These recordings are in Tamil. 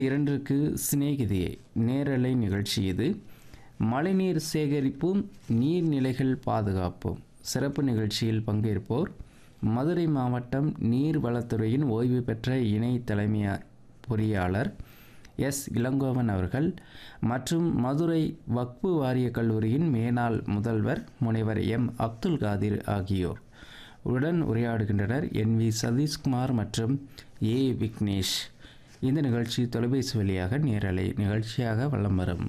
இரண்டிற்கு சிநேகிதியே நேரலை நிகழ்ச்சி இது மழைநீர் சேகரிப்பும் நீர்நிலைகள் பாதுகாப்பும் சிறப்பு நிகழ்ச்சியில் பங்கேற்போர் மதுரை மாவட்டம் நீர்வளத்துறையின் ஓய்வு பெற்ற இணை தலைமை பொறியாளர் எஸ் இளங்கோவன் அவர்கள் மற்றும் மதுரை வக்பு வாரிய கல்லூரியின் மேனாள் முதல்வர் முனைவர் எம் அப்துல் காதிர் ஆகியோர் உடன் உரையாடுகின்றனர் என் வி சதீஷ்குமார் மற்றும் ஏ விக்னேஷ் இந்த நிகழ்ச்சி தொலைபேசி வழியாக நேரலை நிகழ்ச்சியாக வலம் வரும்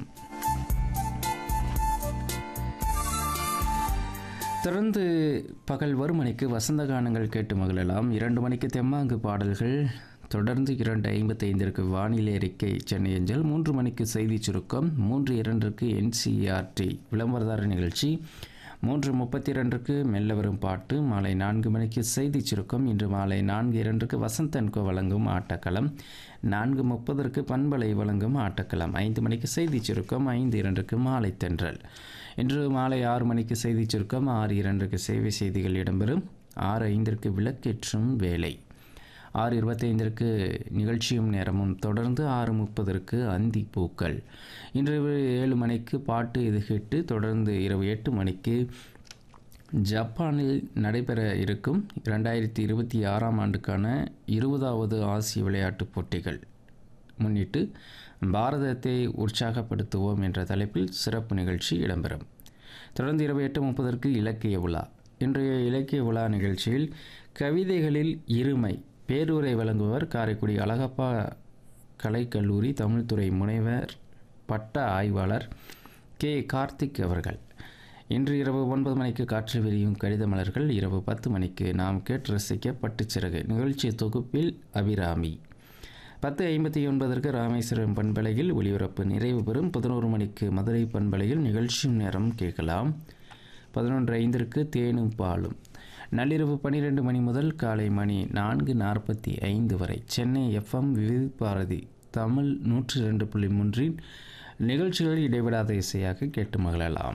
தொடர்ந்து பகல் ஒரு மணிக்கு வசந்த கானங்கள் கேட்டு மகிழலாம் இரண்டு மணிக்கு தெம்மாங்கு பாடல்கள் தொடர்ந்து இரண்டு ஐம்பத்தைந்திற்கு வானிலை அறிக்கை சென்னை அஞ்சல் மூன்று மணிக்கு செய்தி சுருக்கம் மூன்று இரண்டிற்கு என்சிஆர்டி விளம்பரதார நிகழ்ச்சி மூன்று முப்பத்தி இரண்டுக்கு மெல்ல வரும் பாட்டு மாலை நான்கு மணிக்கு செய்தி சுருக்கம் இன்று மாலை நான்கு இரண்டுக்கு வசந்தன்கோ வழங்கும் ஆட்டக்களம் நான்கு முப்பதற்கு பண்பலை வழங்கும் ஆட்டக்களம் ஐந்து மணிக்கு செய்தி சுருக்கம் ஐந்து இரண்டுக்கு மாலை தென்றல் இன்று மாலை ஆறு மணிக்கு செய்தி சுருக்கம் ஆறு இரண்டுக்கு சேவை செய்திகள் இடம்பெறும் ஆறு ஐந்திற்கு விளக்கேற்றும் வேலை ஆறு இருபத்தைந்திற்கு நிகழ்ச்சியும் நேரமும் தொடர்ந்து ஆறு முப்பதற்கு அந்தி பூக்கள் இன்று ஏழு மணிக்கு பாட்டு இது கேட்டு தொடர்ந்து இரவு எட்டு மணிக்கு ஜப்பானில் நடைபெற இருக்கும் இரண்டாயிரத்தி இருபத்தி ஆறாம் ஆண்டுக்கான இருபதாவது ஆசிய விளையாட்டுப் போட்டிகள் முன்னிட்டு பாரதத்தை உற்சாகப்படுத்துவோம் என்ற தலைப்பில் சிறப்பு நிகழ்ச்சி இடம்பெறும் தொடர்ந்து இரவு எட்டு முப்பதற்கு இலக்கிய விழா இன்றைய இலக்கிய விழா நிகழ்ச்சியில் கவிதைகளில் இருமை பேருரை வழங்குபவர் காரைக்குடி அழகப்பா கலைக்கல்லூரி தமிழ்துறை முனைவர் பட்ட ஆய்வாளர் கே கார்த்திக் அவர்கள் இன்று இரவு ஒன்பது மணிக்கு காற்று விரியும் கடித மலர்கள் இரவு பத்து மணிக்கு நாம் கேட்டு ரசிக்க பட்டுச்சிறகு நிகழ்ச்சி தொகுப்பில் அபிராமி பத்து ஐம்பத்தி ஒன்பதற்கு ராமேஸ்வரம் பண்பலையில் ஒளிபரப்பு நிறைவு பெறும் பதினோரு மணிக்கு மதுரை பண்பலையில் நிகழ்ச்சியும் நேரம் கேட்கலாம் பதினொன்று ஐந்திற்கு தேனும் பாலும் நள்ளிரவு பன்னிரெண்டு மணி முதல் காலை மணி நான்கு நாற்பத்தி ஐந்து வரை சென்னை எஃப்எம் விவித் பாரதி தமிழ் நூற்றி ரெண்டு புள்ளி மூன்றின் நிகழ்ச்சிகள் இடைவிடாத இசையாக கேட்டு மகிழலாம்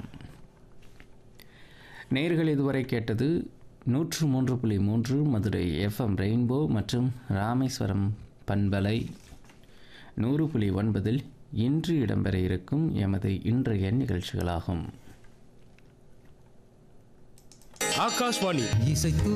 நேர்கள் இதுவரை கேட்டது நூற்று மூன்று புள்ளி மூன்று மதுரை எஃப்எம் ரெயின்போ மற்றும் ராமேஸ்வரம் பண்பலை நூறு புள்ளி ஒன்பதில் இன்று இடம்பெற இருக்கும் எமது இன்றைய நிகழ்ச்சிகளாகும் ஆகாஷ்வாணி இசைத்து